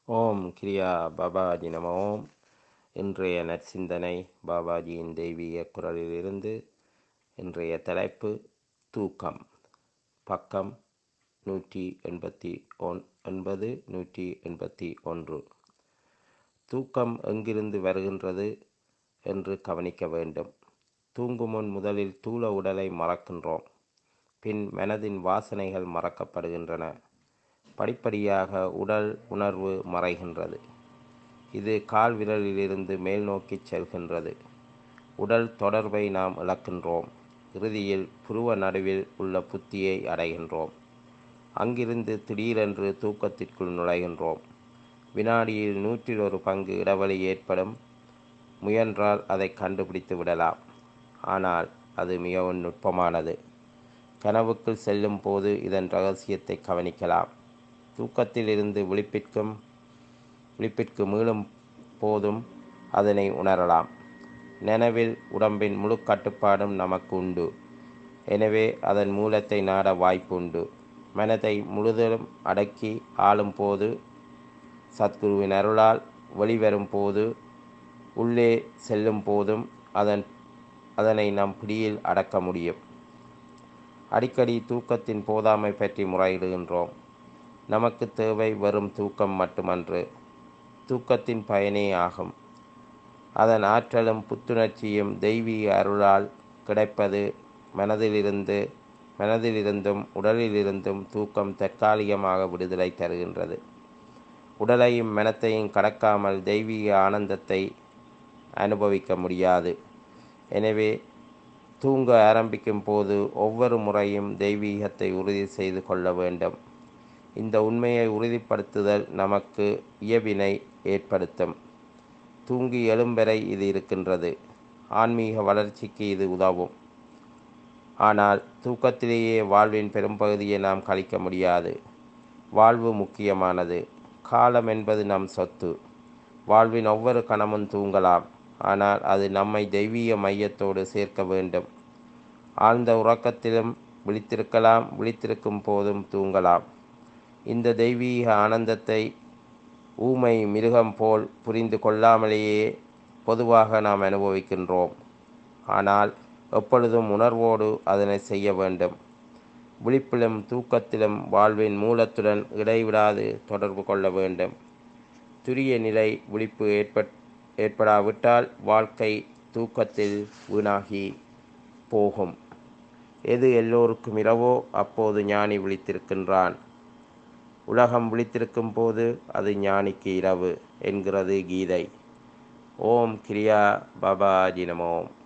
ஓம் கிரியா பாபாஜி நம ஓம் இன்றைய நற்சிந்தனை பாபாஜியின் தெய்வீக குரலிலிருந்து இன்றைய தலைப்பு தூக்கம் பக்கம் நூற்றி எண்பத்தி ஒன் ஒன்பது நூற்றி எண்பத்தி ஒன்று தூக்கம் எங்கிருந்து வருகின்றது என்று கவனிக்க வேண்டும் தூங்கும் முன் முதலில் தூள உடலை மறக்கின்றோம் பின் மனதின் வாசனைகள் மறக்கப்படுகின்றன படிப்படியாக உடல் உணர்வு மறைகின்றது இது கால் விரலிலிருந்து மேல் நோக்கி செல்கின்றது உடல் தொடர்பை நாம் இழக்கின்றோம் இறுதியில் புருவ நடுவில் உள்ள புத்தியை அடைகின்றோம் அங்கிருந்து திடீரென்று தூக்கத்திற்குள் நுழைகின்றோம் வினாடியில் நூற்றில் ஒரு பங்கு இடைவெளி ஏற்படும் முயன்றால் அதை கண்டுபிடித்து விடலாம் ஆனால் அது மிகவும் நுட்பமானது கனவுக்குள் செல்லும் போது இதன் ரகசியத்தை கவனிக்கலாம் தூக்கத்தில் இருந்து விழிப்பிற்கும் விழிப்பிற்கு மீளும் போதும் அதனை உணரலாம் நினைவில் உடம்பின் முழு கட்டுப்பாடும் நமக்கு உண்டு எனவே அதன் மூலத்தை நாட வாய்ப்பு உண்டு மனதை முழுவதும் அடக்கி ஆளும் போது சத்குருவின் அருளால் வெளிவரும் போது உள்ளே செல்லும் போதும் அதன் அதனை நம் பிடியில் அடக்க முடியும் அடிக்கடி தூக்கத்தின் போதாமை பற்றி முறையிடுகின்றோம் நமக்கு தேவை வெறும் தூக்கம் மட்டுமன்று தூக்கத்தின் பயனே ஆகும் அதன் ஆற்றலும் புத்துணர்ச்சியும் தெய்வீக அருளால் கிடைப்பது மனதிலிருந்து மனதிலிருந்தும் உடலிலிருந்தும் தூக்கம் தற்காலிகமாக விடுதலை தருகின்றது உடலையும் மனத்தையும் கடக்காமல் தெய்வீக ஆனந்தத்தை அனுபவிக்க முடியாது எனவே தூங்க ஆரம்பிக்கும் போது ஒவ்வொரு முறையும் தெய்வீகத்தை உறுதி செய்து கொள்ள வேண்டும் இந்த உண்மையை உறுதிப்படுத்துதல் நமக்கு இயவினை ஏற்படுத்தும் தூங்கி எழும்பெறை இது இருக்கின்றது ஆன்மீக வளர்ச்சிக்கு இது உதவும் ஆனால் தூக்கத்திலேயே வாழ்வின் பெரும்பகுதியை நாம் கழிக்க முடியாது வாழ்வு முக்கியமானது காலம் என்பது நம் சொத்து வாழ்வின் ஒவ்வொரு கணமும் தூங்கலாம் ஆனால் அது நம்மை தெய்வீக மையத்தோடு சேர்க்க வேண்டும் ஆழ்ந்த உறக்கத்திலும் விழித்திருக்கலாம் விழித்திருக்கும் போதும் தூங்கலாம் இந்த தெய்வீக ஆனந்தத்தை ஊமை மிருகம் போல் புரிந்து கொள்ளாமலேயே பொதுவாக நாம் அனுபவிக்கின்றோம் ஆனால் எப்பொழுதும் உணர்வோடு அதனை செய்ய வேண்டும் விழிப்பிலும் தூக்கத்திலும் வாழ்வின் மூலத்துடன் இடைவிடாது தொடர்பு கொள்ள வேண்டும் துரிய நிலை விழிப்பு ஏற்பட் ஏற்படாவிட்டால் வாழ்க்கை தூக்கத்தில் வீணாகி போகும் எது எல்லோருக்கும் இரவோ அப்போது ஞானி விழித்திருக்கின்றான் உலகம் விழித்திருக்கும் போது அது ஞானிக்கு இரவு என்கிறது கீதை ஓம் கிரியா பாபாஜி நமோம்